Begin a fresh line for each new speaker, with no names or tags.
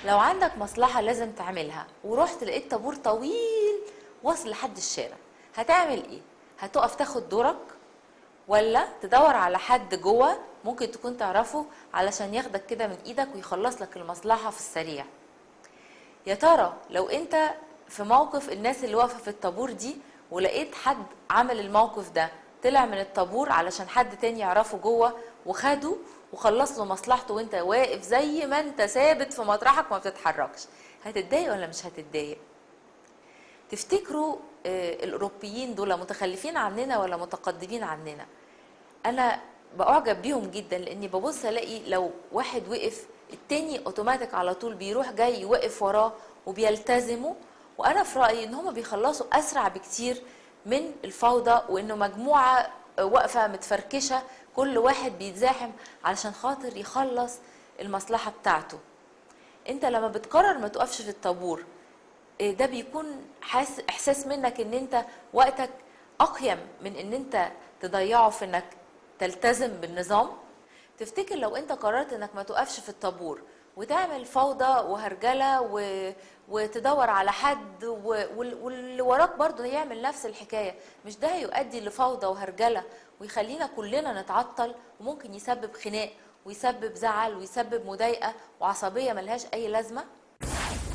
لو عندك مصلحة لازم تعملها ورحت لقيت طابور طويل واصل لحد الشارع هتعمل ايه؟ هتقف تاخد دورك ولا تدور على حد جوه ممكن تكون تعرفه علشان ياخدك كده من ايدك ويخلص لك المصلحة في السريع يا ترى لو انت في موقف الناس اللي واقفة في الطابور دي ولقيت حد عمل الموقف ده طلع من الطابور علشان حد تاني يعرفه جوه وخده وخلص له مصلحته وانت واقف زي ما انت ثابت في مطرحك ما بتتحركش هتتضايق ولا مش هتتضايق تفتكروا آه، الاوروبيين دول متخلفين عننا ولا متقدمين عننا انا بعجب بيهم جدا لاني ببص الاقي لو واحد وقف التاني اوتوماتيك على طول بيروح جاي يوقف وراه وبيلتزموا وانا في رايي ان هم بيخلصوا اسرع بكتير من الفوضى وانه مجموعه واقفه متفركشه كل واحد بيتزاحم علشان خاطر يخلص المصلحه بتاعته انت لما بتقرر ما تقفش في الطابور إيه ده بيكون حاس احساس منك ان انت وقتك اقيم من ان انت تضيعه في انك تلتزم بالنظام تفتكر لو انت قررت انك ما تقفش في الطابور وتعمل فوضى وهرجله و... وتدور على حد و... وال- واللي وراك برضه يعمل نفس الحكايه مش ده هيؤدي لفوضى وهرجله ويخلينا كلنا نتعطل وممكن يسبب خناق ويسبب زعل ويسبب مضايقه وعصبيه ملهاش اي لازمه